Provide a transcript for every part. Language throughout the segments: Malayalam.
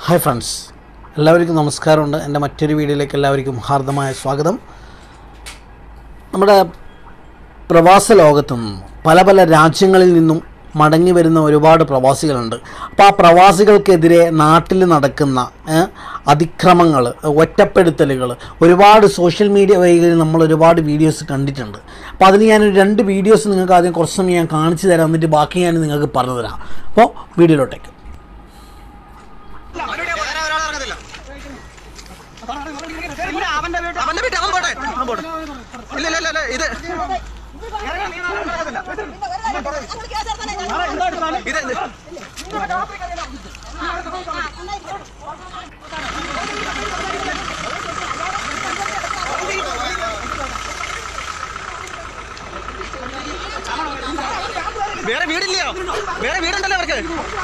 ഹായ് ഫ്രണ്ട്സ് എല്ലാവർക്കും നമസ്കാരമുണ്ട് എൻ്റെ മറ്റൊരു വീഡിയോയിലേക്ക് എല്ലാവർക്കും ഹാർദമായ സ്വാഗതം നമ്മുടെ പ്രവാസ ലോകത്തു നിന്നും പല പല രാജ്യങ്ങളിൽ നിന്നും മടങ്ങി വരുന്ന ഒരുപാട് പ്രവാസികളുണ്ട് അപ്പോൾ ആ പ്രവാസികൾക്കെതിരെ നാട്ടിൽ നടക്കുന്ന ഏ, അതിക്രമങ്ങൾ ഒറ്റപ്പെടുത്തലുകൾ ഒരുപാട് സോഷ്യൽ മീഡിയ വഴികളിൽ നമ്മൾ ഒരുപാട് വീഡിയോസ് കണ്ടിട്ടുണ്ട് അപ്പോൾ അതിന് ഞാനൊരു രണ്ട് വീഡിയോസ് നിങ്ങൾക്ക് ആദ്യം കുറച്ച് സമയം ഞാൻ കാണിച്ചു തരാം എന്നിട്ട് ബാക്കി ഞാൻ നിങ്ങൾക്ക് പറഞ്ഞു തരാം അപ്പോൾ വീഡിയോയിലോട്ടേക്ക് വേറെ ഒരാൾ ഇറങ്ങത്തില്ല. അവന്റെ വീട്ടിൽ അവൻ പോട്ടെ അവൻ പോട്ടെ ഇല്ല ഇല്ല ഇല്ല, ഇല്ല ഇത് ഇത് ഇത്. വേറെ വീടില്ലയോ വേറെ വീടുണ്ടല്ലോ അവർക്ക്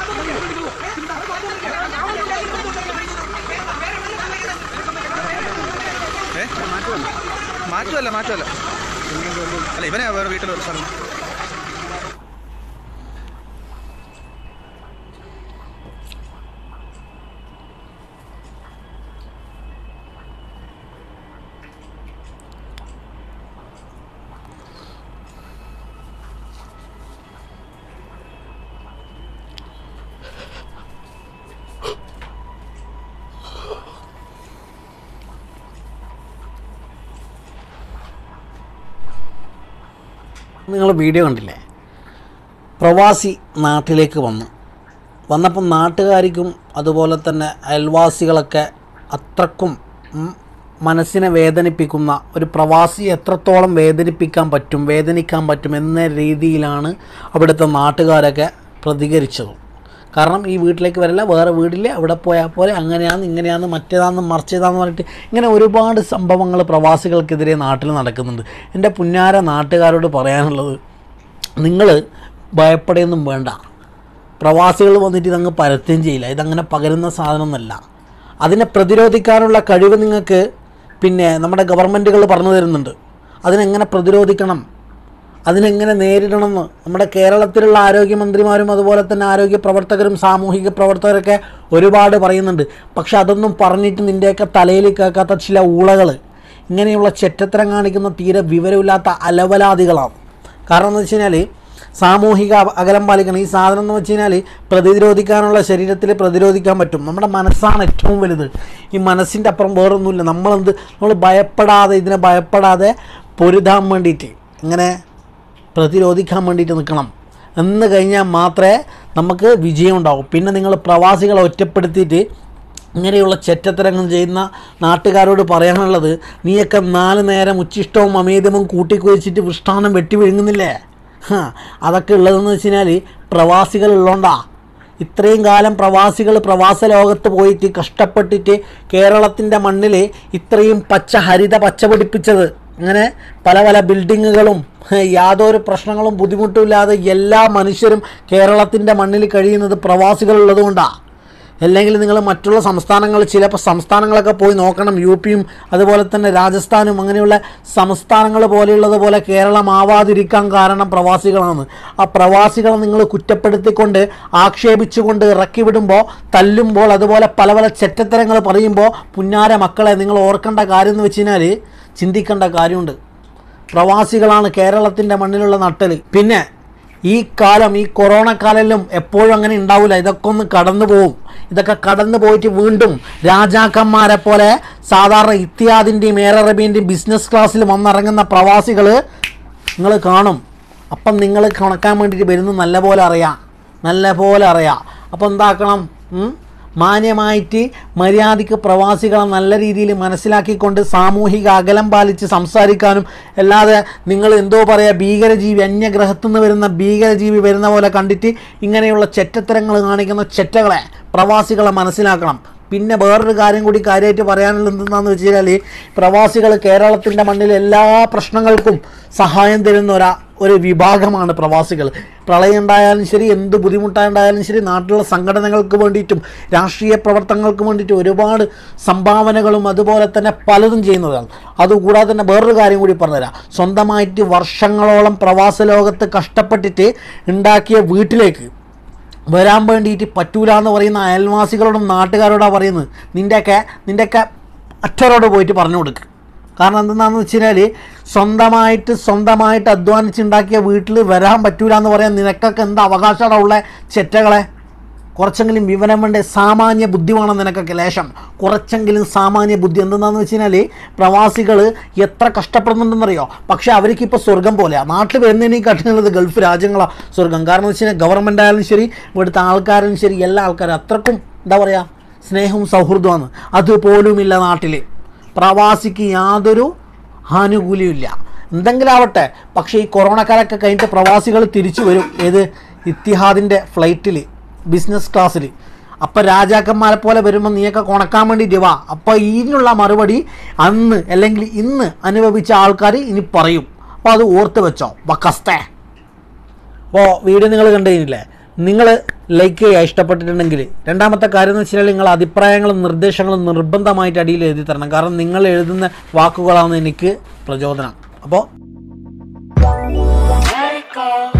ഏ? മാറ്റുമല്ല മാറ്റുമല്ല അല്ല ഇവനെ വേറെ വീട്ടിൽ ഒരു സ്ഥലം നിങ്ങൾ വീഡിയോ കണ്ടില്ലേ പ്രവാസി നാട്ടിലേക്ക് വന്നു വന്നപ്പം നാട്ടുകാർക്കും അതുപോലെ തന്നെ അയൽവാസികളൊക്കെ അത്രക്കും ഉം, മനസ്സിനെ വേദനിപ്പിക്കുന്ന ഒരു പ്രവാസി എത്രത്തോളം വേദനിപ്പിക്കാൻ പറ്റും വേദനിക്കാൻ പറ്റും എന്ന രീതിയിലാണ് അവിടുത്തെ നാട്ടുകാരൊക്കെ പ്രതികരിച്ചത് കാരണം ഈ വീട്ടിലേക്ക് വരില്ല വേറെ വീടില്ല അവിടെ പോയാൽ പോലെ അങ്ങനെയാണ് ഇങ്ങനെയാണ് മറ്റേതാന്ന് മറിച്ചതാന്ന് പറഞ്ഞിട്ട് ഇങ്ങനെ ഒരുപാട് സംഭവങ്ങൾ പ്രവാസികൾക്കെതിരെ നാട്ടിൽ നടക്കുന്നുണ്ട് എൻ്റെ പുന്നാര നാട്ടുകാരോട് പറയാനുള്ളത് നിങ്ങൾ ഭയപ്പെടുകയൊന്നും വേണ്ട പ്രവാസികൾ വന്നിട്ട് ഇതങ്ങ് പരത്തുകയും ചെയ്യില്ല ഇതങ്ങനെ പകരുന്ന സാധനമൊന്നുമല്ല അതിനെ പ്രതിരോധിക്കാനുള്ള കഴിവ് നിങ്ങൾക്ക് പിന്നെ നമ്മുടെ ഗവൺമെൻറ്റുകൾ പറഞ്ഞു തരുന്നുണ്ട് അതിനെങ്ങനെ പ്രതിരോധിക്കണം അതിനെങ്ങനെ നേരിടണമെന്ന് നമ്മുടെ കേരളത്തിലുള്ള ആരോഗ്യമന്ത്രിമാരും അതുപോലെ തന്നെ ആരോഗ്യ പ്രവർത്തകരും സാമൂഹിക പ്രവർത്തകരൊക്കെ ഒരുപാട് പറയുന്നുണ്ട് പക്ഷെ അതൊന്നും പറഞ്ഞിട്ട് നിൻ്റെയൊക്കെ തലയിൽ കേൾക്കാത്ത ചില ഊളകൾ ഇങ്ങനെയുള്ള ചെറ്റത്തരം കാണിക്കുന്ന തീരെ വിവരമില്ലാത്ത അലവലാദികളാണ് കാരണം എന്ന് വെച്ച് കഴിഞ്ഞാൽ സാമൂഹിക അക- അകലം പാലിക്കണം ഈ സാധനം എന്ന് വെച്ച് കഴിഞ്ഞാൽ പ്രതിരോധിക്കാനുള്ള ശരീരത്തിൽ പ്രതിരോധിക്കാൻ പറ്റും നമ്മുടെ മനസ്സാണ് ഏറ്റവും വലുത് ഈ മനസ്സിൻ്റെ അപ്പുറം വേറൊന്നുമില്ല നമ്മളെന്ത് നമ്മൾ ഭയപ്പെടാതെ ഇതിനെ ഭയപ്പെടാതെ പൊരുതാൻ വേണ്ടിയിട്ട് ഇങ്ങനെ പ്രതിരോധിക്കാൻ വേണ്ടിയിട്ട് നിൽക്കണം എന്ന് കഴിഞ്ഞാൽ മാത്രമേ നമുക്ക് വിജയം ഉണ്ടാവും പിന്നെ നിങ്ങൾ പ്രവാസികളെ ഒറ്റപ്പെടുത്തിയിട്ട് ഇങ്ങനെയുള്ള ചെറ്റത്തരങ്ങൾ ചെയ്യുന്ന നാട്ടുകാരോട് പറയാനുള്ളത് നീയൊക്കെ നാല് നേരം ഉച്ചിഷ്ടവും അമേദ്യവും കൂട്ടിക്കുവച്ചിട്ട് വിഷ്ടാനം വെട്ടി വിഴുങ്ങുന്നില്ലേ ഹാ അതൊക്കെ ഉള്ളതെന്ന് വെച്ച് കഴിഞ്ഞാൽ പ്രവാസികൾ ഉള്ളതുകൊണ്ടാ ഇത്രയും കാലം പ്രവാസികൾ പ്രവാസ ലോകത്ത് പോയിട്ട് കഷ്ടപ്പെട്ടിട്ട് കേരളത്തിൻ്റെ മണ്ണിൽ ഇത്രയും പച്ച ഹരിത പച്ച പിടിപ്പിച്ചത് അങ്ങനെ പല പല ബിൽഡിങ്ങുകളും ഹേ, യാതൊരു പ്രശ്നങ്ങളും ബുദ്ധിമുട്ടുമില്ലാതെ എല്ലാ മനുഷ്യരും കേരളത്തിൻ്റെ മണ്ണിൽ കഴിയുന്നത് പ്രവാസികളുള്ളത് കൊണ്ടാണ് അല്ലെങ്കിൽ നിങ്ങൾ മറ്റുള്ള സംസ്ഥാനങ്ങൾ ചിലപ്പോൾ സംസ്ഥാനങ്ങളൊക്കെ പോയി നോക്കണം യു പിയും അതുപോലെ തന്നെ രാജസ്ഥാനും അങ്ങനെയുള്ള സംസ്ഥാനങ്ങൾ പോലെയുള്ളത് പോലെ കേരളം ആവാതിരിക്കാൻ കാരണം പ്രവാസികളാണ് ആ പ്രവാസികളെ നിങ്ങൾ കുറ്റപ്പെടുത്തിക്കൊണ്ട് ആക്ഷേപിച്ചുകൊണ്ട് ഇറക്കി വിടുമ്പോൾ തല്ലുമ്പോൾ അതുപോലെ പല പല ചെറ്റത്തരങ്ങൾ പറയുമ്പോൾ പുന്നാര മക്കളെ നിങ്ങൾ ഓർക്കേണ്ട കാര്യം എന്ന് വെച്ച് കഴിഞ്ഞാൽ ചിന്തിക്കേണ്ട കാര്യമുണ്ട് പ്രവാസികളാണ് കേരളത്തിൻ്റെ മണ്ണിലുള്ള നട്ടൽ പിന്നെ ഈ കാലം ഈ കൊറോണ കാലം എപ്പോഴും അങ്ങനെ ഉണ്ടാവില്ല ഇതൊക്കെ ഒന്ന് കടന്നു പോവും ഇതൊക്കെ കടന്നു പോയിട്ട് വീണ്ടും രാജാക്കന്മാരെ പോലെ സാധാരണ ഇത്യാദിൻ്റെയും എയർ അറബിൻ്റെയും ബിസിനസ് ക്ലാസ്സിൽ വന്നിറങ്ങുന്ന പ്രവാസികൾ നിങ്ങൾ കാണും അപ്പം നിങ്ങൾ കണക്കാൻ വേണ്ടിയിട്ട് വരുന്നത് നല്ല പോലെ അറിയാം നല്ല പോലെ അറിയാം അപ്പം എന്താക്കണം ഉം? മാന്യമായിട്ട് മര്യാദയ്ക്ക് പ്രവാസികളെ നല്ല രീതിയിൽ മനസ്സിലാക്കിക്കൊണ്ട് സാമൂഹിക അകലം പാലിച്ച് സംസാരിക്കാനും അല്ലാതെ നിങ്ങൾ എന്തോ പറയുക ഭീകരജീവി അന്യഗ്രഹത്തു നിന്ന് വരുന്ന ഭീകരജീവി വരുന്ന പോലെ കണ്ടിട്ട് ഇങ്ങനെയുള്ള ചെറ്റത്തരങ്ങൾ കാണിക്കുന്ന ചെറ്റകളെ പ്രവാസികളെ മനസ്സിലാക്കണം പിന്നെ വേറൊരു കാര്യം കൂടി കാര്യമായിട്ട് പറയാനുള്ളത് എന്തെന്നാന്ന് വെച്ച് കഴിഞ്ഞാൽ പ്രവാസികൾ കേരളത്തിൻ്റെ മണ്ണിൽ എല്ലാ പ്രശ്നങ്ങൾക്കും സഹായം തരുന്ന ഒരാ ഒരു വിഭാഗമാണ് പ്രവാസികൾ പ്രളയം ഉണ്ടായാലും ശരി എന്ത് ബുദ്ധിമുട്ടുണ്ടായാലും ശരി നാട്ടിലുള്ള സംഘടനകൾക്ക് വേണ്ടിയിട്ടും രാഷ്ട്രീയ പ്രവർത്തനങ്ങൾക്ക് വേണ്ടിയിട്ടും ഒരുപാട് സംഭാവനകളും അതുപോലെ തന്നെ പലതും ചെയ്യുന്നതാണ് അതുകൂടാതെ തന്നെ വേറൊരു കാര്യം കൂടി പറഞ്ഞുതരാം സ്വന്തമായിട്ട് വർഷങ്ങളോളം പ്രവാസ ലോകത്ത് കഷ്ടപ്പെട്ടിട്ട് ഉണ്ടാക്കിയ വീട്ടിലേക്ക് വരാൻ വേണ്ടിയിട്ട് പറ്റൂല എന്ന് പറയുന്ന അയൽവാസികളോടും നാട്ടുകാരോടാണ് പറയുന്നത് നിൻ്റെയൊക്കെ നിൻ്റെയൊക്കെ അച്ഛരോട് പോയിട്ട് പറഞ്ഞു കൊടുക്കുക കാരണം എന്തെന്നാന്ന് വെച്ച് കഴിഞ്ഞാൽ സ്വന്തമായിട്ട് സ്വന്തമായിട്ട് അധ്വാനിച്ചുണ്ടാക്കിയ വീട്ടിൽ വരാൻ പറ്റൂല എന്ന് പറയാൻ നിനക്കൊക്കെ എന്താ അവകാശമാണ് ഉള്ള ചെറ്റകളെ കുറച്ചെങ്കിലും വിവരം വേണ്ട സാമാന്യ ബുദ്ധി വേണം നിനക്കൊക്കെ ലേശം കുറച്ചെങ്കിലും സാമാന്യ ബുദ്ധി എന്തെന്നാന്ന് വെച്ച് കഴിഞ്ഞാൽ പ്രവാസികൾ എത്ര കഷ്ടപ്പെടുന്നുണ്ടെന്നറിയോ പക്ഷേ അവർക്ക് ഇപ്പോൾ സ്വർഗം പോലെയാണ് നാട്ടിൽ വരുന്നതിനേയും കട്ടുന്നത് ഗൾഫ് രാജ്യങ്ങളാണ് സ്വർഗം കാരണം എന്ന് വെച്ച് കഴിഞ്ഞാൽ ഗവൺമെൻറ് ആയാലും ശരി ഇവിടുത്തെ ആൾക്കാരും ശരി എല്ലാ ആൾക്കാരും അത്രക്കും എന്താ പറയുക സ്നേഹവും സൗഹൃദമാണ് അതുപോലുമില്ല നാട്ടിൽ പ്രവാസിക്ക് യാതൊരു ആനുകൂല്യമില്ല എന്തെങ്കിലും ആവട്ടെ പക്ഷേ ഈ കൊറോണക്കാരൊക്കെ കഴിഞ്ഞിട്ട് പ്രവാസികൾ തിരിച്ചു വരും ഏത് ഇത്തിഹാദിൻ്റെ ഫ്ലൈറ്റിൽ ബിസിനസ് ക്ലാസ്സിൽ അപ്പോൾ രാജാക്കന്മാരെ പോലെ വരുമ്പോൾ നീയൊക്കെ കൊണക്കാൻ വേണ്ടിയിട്ട് വാ അപ്പോൾ ഇതിനുള്ള മറുപടി അന്ന് അല്ലെങ്കിൽ ഇന്ന് അനുഭവിച്ച ആൾക്കാർ ഇനി പറയും അപ്പോൾ അത് ഓർത്ത് വെച്ചോ വക്കസ്തേ അപ്പോൾ വീഡിയോ നിങ്ങൾ കണ്ടുകഴിഞ്ഞില്ലേ നിങ്ങൾ ലൈക്ക് ചെയ്യുക ഇഷ്ടപ്പെട്ടിട്ടുണ്ടെങ്കിൽ രണ്ടാമത്തെ കാര്യം എന്ന് വെച്ചാൽ നിങ്ങൾ അഭിപ്രായങ്ങളും നിർദ്ദേശങ്ങളും നിർബന്ധമായിട്ട് അടിയിൽ എഴുതി തരണം കാരണം നിങ്ങൾ എഴുതുന്ന വാക്കുകളാണ് എനിക്ക് പ്രചോദനം അപ്പോൾ Let it go.